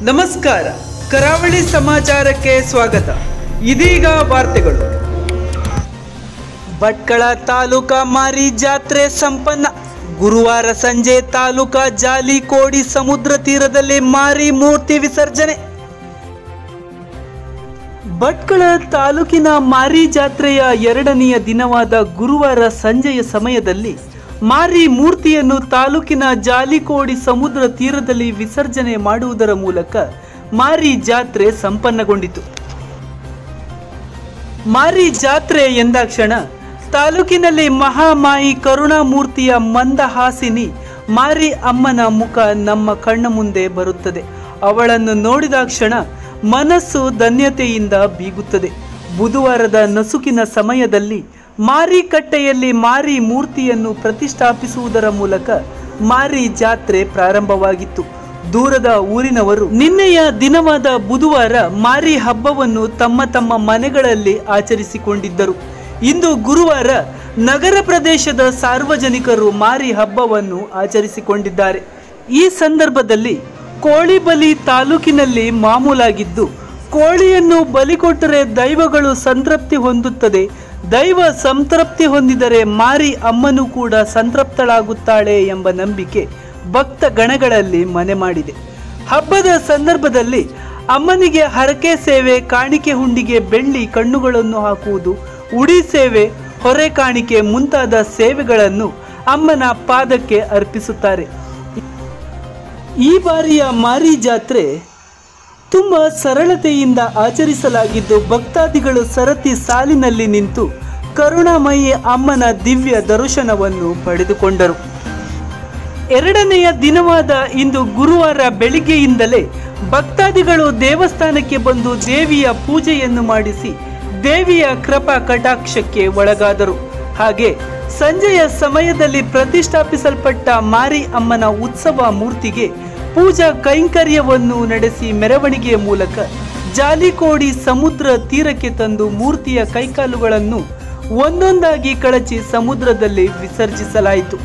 ನಮಸ್ಕಾರ ಕರಾವಳಿ ಸಮಾಚಾರಕ್ಕೆ ಸ್ವಾಗತ ಇದೀಗ ವಾರ್ತೆಗಳು ಭಟ್ಕಳ ತಾಲೂಕಾ ಮಾರಿ ಜಾತ್ರೆ ಸಂಪನ್ನ ಗುರುವಾರ ಸಂಜೆ ತಾಲೂಕಾ ಜಾಲಿಕೋಡಿ ಸಮುದ್ರ ತೀರದಲ್ಲಿ ಮಾರಿ ಮೂರ್ತಿ ವಿಸರ್ಜನೆ ಭಟ್ಕಳ ತಾಲೂಕಿನ ಮಾರಿ ಜಾತ್ರೆಯ ಎರಡನೆಯ ದಿನವಾದ ಗುರುವಾರ ಸಂಜೆಯ ಸಮಯದಲ್ಲಿ ಮಾರಿ ಮೂರ್ತಿಯನ್ನು ತಾಲೂಕಿನ ಜಾಲಿಕೋಡಿ ಸಮುದ್ರ ತೀರದಲ್ಲಿ ವಿಸರ್ಜನೆ ಮಾಡುವುದರ ಮೂಲಕ ಮಾರಿ ಜಾತ್ರೆ ಸಂಪನ್ನಗೊಂಡಿತು ಮಾರಿ ಜಾತ್ರೆ ಎಂದಾಕ್ಷಣ ತಾಲೂಕಿನಲ್ಲಿ ಮಹಾಮಾಯಿ ಕರುಣಾಮೂರ್ತಿಯ ಮಂದಹಾಸಿನಿ ಮಾರಿ ಅಮ್ಮನ ಮುಖ ನಮ್ಮ ಕಣ್ಣ ಮುಂದೆ ಬರುತ್ತದೆ ಅವಳನ್ನು ನೋಡಿದಾಕ್ಷಣ ಮನಸ್ಸು ಧನ್ಯತೆಯಿಂದ ಬೀಗುತ್ತದೆ ಬುಧವಾರದ ನಸುಕಿನ ಸಮಯದಲ್ಲಿ ಮಾರಿ ಕಟ್ಟೆಯಲ್ಲಿ ಮಾರಿ ಮೂರ್ತಿಯನ್ನು ಪ್ರತಿಷ್ಠಾಪಿಸುವುದರ ಮೂಲಕ ಮಾರಿ ಜಾತ್ರೆ ಪ್ರಾರಂಭವಾಗಿತ್ತು ದೂರದ ಊರಿನವರು ನಿನ್ನೆಯ ದಿನವಾದ ಬುಧವಾರ ಮಾರಿ ಹಬ್ಬವನ್ನು ತಮ್ಮ ತಮ್ಮ ಮನೆಗಳಲ್ಲಿ ಆಚರಿಸಿಕೊಂಡಿದ್ದರು ಇಂದು ಗುರುವಾರ ನಗರ ಪ್ರದೇಶದ ಸಾರ್ವಜನಿಕರು ಮಾರಿ ಹಬ್ಬವನ್ನು ಆಚರಿಸಿಕೊಂಡಿದ್ದಾರೆ ಈ ಸಂದರ್ಭದಲ್ಲಿ ಕೋಳಿ ಬಲಿ ತಾಲೂಕಿನಲ್ಲಿ ಮಾಮೂಲಾಗಿದ್ದು ಕೋಳಿಯನ್ನು ಬಲಿ ಕೊಟ್ಟರೆ ದೈವಗಳು ಸಂತೃಪ್ತಿ ಹೊಂದುತ್ತದೆ ದೈವ ಸಂತೃಪ್ತಿ ಹೊಂದಿದರೆ ಮಾರಿ ಅಮ್ಮನೂ ಕೂಡ ಸಂತೃಪ್ತಳಾಗುತ್ತಾಳೆ ಎಂಬ ನಂಬಿಕೆ ಭಕ್ತ ಗಣಗಳಲ್ಲಿ ಮನೆ ಮಾಡಿದೆ ಹಬ್ಬದ ಸಂದರ್ಭದಲ್ಲಿ ಅಮ್ಮನಿಗೆ ಹರಕೆ ಸೇವೆ ಕಾಣಿಕೆ ಹುಂಡಿಗೆ ಬೆಳ್ಳಿ ಕಣ್ಣುಗಳನ್ನು ಹಾಕುವುದು ಉಡಿ ಸೇವೆ ಹೊರೆ ಕಾಣಿಕೆ ಮುಂತಾದ ಸೇವೆಗಳನ್ನು ಅಮ್ಮನ ಪಾದಕ್ಕೆ ಅರ್ಪಿಸುತ್ತಾರೆ ಈ ಬಾರಿಯ ಮಾರಿ ಜಾತ್ರೆ ತುಂಬ ಸರಳತೆಯಿಂದ ಆಚರಿಸಲಾಗಿದ್ದು ಭಕ್ತಾದಿಗಳು ಸರತಿ ಸಾಲಿನಲ್ಲಿ ನಿಂತು ಕರುಣಾಮಯಿ ಅಮ್ಮನ ದಿವ್ಯ ದರ್ಶನವನ್ನು ಪಡೆದುಕೊಂಡರು ಎರಡನೆಯ ದಿನವಾದ ಇಂದು ಗುರುವಾರ ಬೆಳಿಗ್ಗೆಯಿಂದಲೇ ಭಕ್ತಾದಿಗಳು ದೇವಸ್ಥಾನಕ್ಕೆ ಬಂದು ದೇವಿಯ ಪೂಜೆಯನ್ನು ಮಾಡಿಸಿ ದೇವಿಯ ಕೃಪಾ ಕಟಾಕ್ಷಕ್ಕೆ ಒಳಗಾದರು ಹಾಗೆ ಸಂಜೆಯ ಸಮಯದಲ್ಲಿ ಪ್ರತಿಷ್ಠಾಪಿಸಲ್ಪಟ್ಟ ಮಾರಿ ಅಮ್ಮನ ಉತ್ಸವ ಮೂರ್ತಿಗೆ ಪೂಜಾ ಕೈಂಕರ್ಯವನ್ನು ನಡೆಸಿ ಮೆರವಣಿಗೆಯ ಮೂಲಕ ಜಾಲಿಕೋಡಿ ಸಮುದ್ರ ತೀರಕ್ಕೆ ತಂದು ಮೂರ್ತಿಯ ಕೈಕಾಲುಗಳನ್ನು ಒಂದೊಂದಾಗಿ ಕಳಚಿ ಸಮುದ್ರದಲ್ಲಿ ವಿಸರ್ಜಿಸಲಾಯಿತು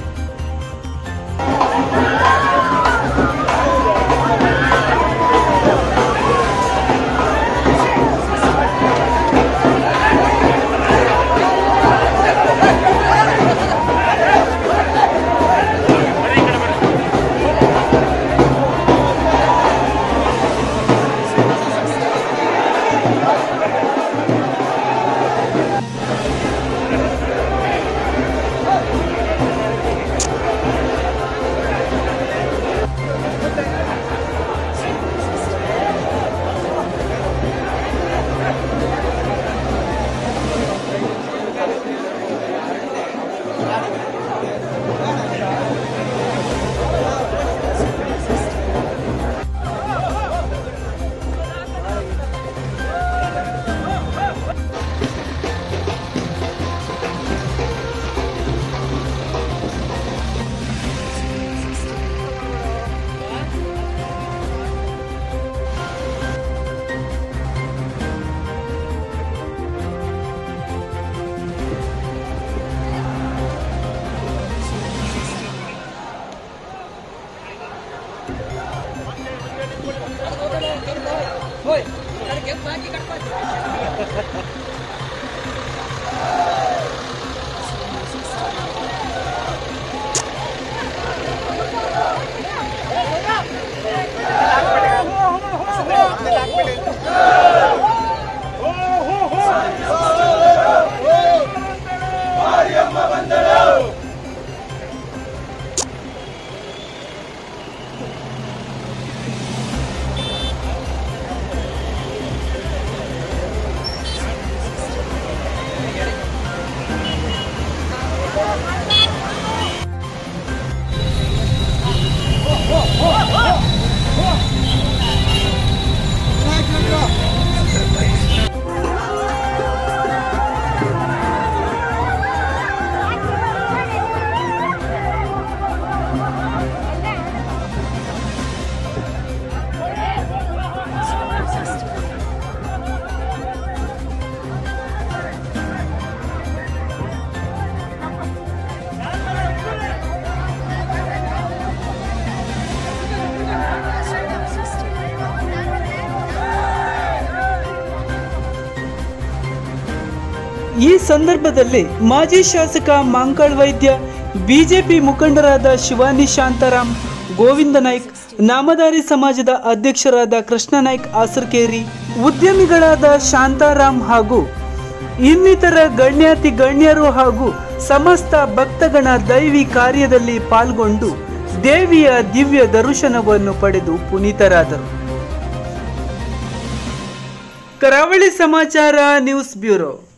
ಈ ಸಂದರ್ಭದಲ್ಲಿ ಮಾಜಿ ಶಾಸಕ ಮಾಂಕಾಳ್ ವೈದ್ಯ ಬಿಜೆಪಿ ಮುಖಂಡರಾದ ಶಿವಾನಿ ಶಾಂತಾರಾಮ್ ಗೋವಿಂದ ನಾಯ್ಕ್ ನಾಮಧಾರಿ ಸಮಾಜದ ಅಧ್ಯಕ್ಷರಾದ ಕೃಷ್ಣ ನಾಯ್ಕ್ ಆಸರ್ಕೇರಿ ಉದ್ಯಮಿಗಳಾದ ಶಾಂತಾರಾಮ್ ಹಾಗೂ ಇನ್ನಿತರ ಗಣ್ಯಾತಿ ಗಣ್ಯರು ಹಾಗೂ ಸಮಸ್ತ ಭಕ್ತಗಣ ದೈವಿ ಕಾರ್ಯದಲ್ಲಿ ಪಾಲ್ಗೊಂಡು ದೇವಿಯ ದಿವ್ಯ ದರ್ಶನವನ್ನು ಪಡೆದು ಪುನೀತರಾದರು ಕರಾವಳಿ ಸಮಾಚಾರ ನ್ಯೂಸ್ ಬ್ಯೂರೋ